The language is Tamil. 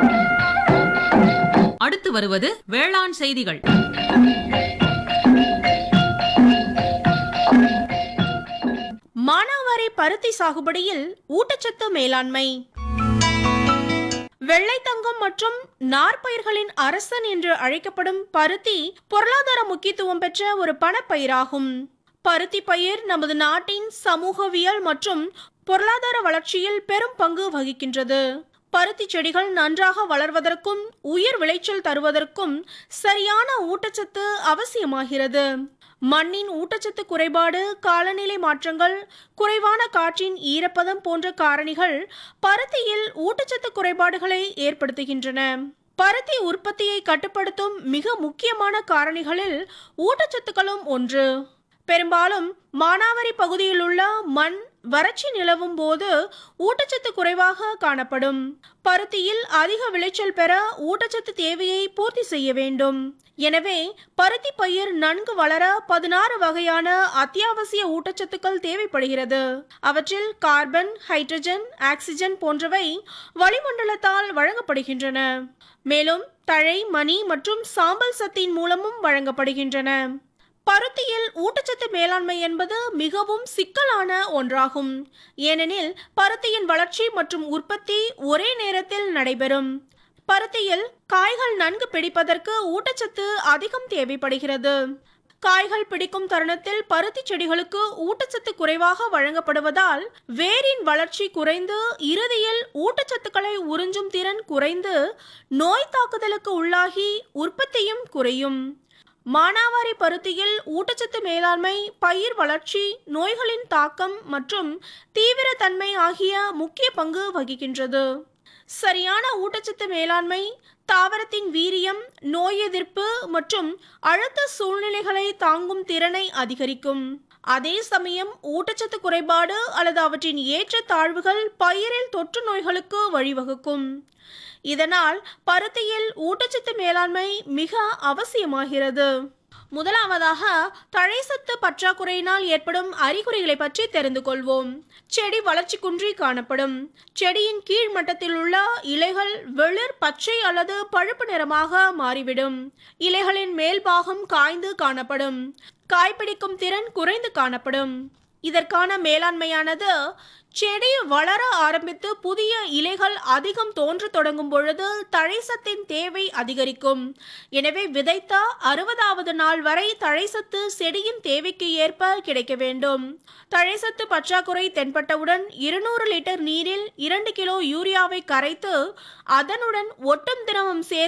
அடுத்து வருவது வேளாண் செய்திகள் மானாவாரி பருத்தி சாகுபடியில் ஊட்டச்சத்து மேலாண்மை வெள்ளைத்தங்கம் மற்றும் நார்ப்பயிர்களின் அரசன் என்று அழைக்கப்படும் பருத்தி பொருளாதார முக்கியத்துவம் பெற்ற ஒரு பணப்பயிராகும் பருத்தி பயிர் நமது நாட்டின் சமூகவியல் மற்றும் பொருளாதார வளர்ச்சியில் பெரும் பங்கு வகிக்கின்றது பருத்தி செடிகள் நன்றாக வளர்வதற்கும் உயர் விளைச்சல் தருவதற்கும் சரியான ஊட்டச்சத்து அவசியமாகிறது மண்ணின் ஊட்டச்சத்து குறைபாடு காலநிலை மாற்றங்கள் குறைவான காற்றின் ஈரப்பதம் போன்ற காரணிகள் பருத்தியில் ஊட்டச்சத்து குறைபாடுகளை ஏற்படுத்துகின்றன பருத்தி உற்பத்தியை கட்டுப்படுத்தும் மிக முக்கியமான காரணிகளில் ஊட்டச்சத்துக்களும் ஒன்று பெரும்பாலும் மானாவாரி பகுதியில் உள்ள மண் வறட்சி நிலவும் போது ஊட்டச்சத்து குறைவாக காணப்படும் பருத்தியில் அதிக விளைச்சல் பெற ஊட்டச்சத்து தேவையை பூர்த்தி செய்ய வேண்டும் எனவே பருத்தி பயிர் நன்கு வளர பதினாறு வகையான அத்தியாவசிய ஊட்டச்சத்துக்கள் தேவைப்படுகிறது அவற்றில் கார்பன் ஹைட்ரஜன் ஆக்சிஜன் போன்றவை வளிமண்டலத்தால் வழங்கப்படுகின்றன மேலும் தழை மணி மற்றும் சாம்பல் சத்தின் மூலமும் வழங்கப்படுகின்றன பருத்தியில் ஊட்டச்சத்து மேலாண்மை என்பது மிகவும் சிக்கலான ஒன்றாகும் ஏனெனில் பருத்தியின் வளர்ச்சி மற்றும் உற்பத்தி ஒரே நேரத்தில் நடைபெறும் பருத்தியில் காய்கள் நன்கு பிடிப்பதற்கு ஊட்டச்சத்து அதிகம் தேவைப்படுகிறது காய்கள் பிடிக்கும் தருணத்தில் பருத்தி செடிகளுக்கு ஊட்டச்சத்து குறைவாக வழங்கப்படுவதால் வேரின் வளர்ச்சி குறைந்து இறுதியில் ஊட்டச்சத்துக்களை உறிஞ்சும் திறன் குறைந்து நோய் தாக்குதலுக்கு உள்ளாகி உற்பத்தியும் குறையும் மானாவாரி பருத்தியில் ஊட்டச்சத்து மேலாண்மை பயிர் வளர்ச்சி நோய்களின் தாக்கம் மற்றும் தீவிரத்தன்மை ஆகிய முக்கிய பங்கு வகிக்கின்றது சரியான ஊட்டச்சத்து மேலாண்மை தாவரத்தின் வீரியம் நோய் எதிர்ப்பு மற்றும் அழுத்த சூழ்நிலைகளை தாங்கும் திறனை அதிகரிக்கும் அதே சமயம் ஊட்டச்சத்து குறைபாடு அல்லது அவற்றின் ஏற்ற தாழ்வுகள் பயிரில் தொற்று நோய்களுக்கு வழிவகுக்கும் இதனால் பருத்தியில் ஊட்டச்சத்து மேலாண்மை மிக அவசியமாகிறது முதலாவதாக தழைசத்து பற்றாக்குறையினால் ஏற்படும் அறிகுறிகளை பற்றி தெரிந்து கொள்வோம் செடி வளர்ச்சி குன்றி காணப்படும் செடியின் கீழ் மட்டத்தில் உள்ள இலைகள் வெளிர் பச்சை அல்லது பழுப்பு நிறமாக மாறிவிடும் இலைகளின் மேல் பாகம் காய்ந்து காணப்படும் காய்பிடிக்கும் திறன் குறைந்து காணப்படும் இதற்கான மேலாண்மையானது செடி வளர ஆரம்பித்து புதிய இலைகள் அதிகம் தோன்ற தொடங்கும் பொழுது தழைசத்தின் தேவை அதிகரிக்கும் எனவே விதைத்த அறுபதாவது நாள் வரை தழைசத்து செடியின் தேவைக்கு ஏற்ப கிடைக்க வேண்டும் தழைசத்து பற்றாக்குறை தென்பட்டவுடன் இருநூறு லிட்டர் நீரில் இரண்டு கிலோ யூரியாவை கரைத்து அதனுடன் ஒட்டும் திரவம் சேர்த்து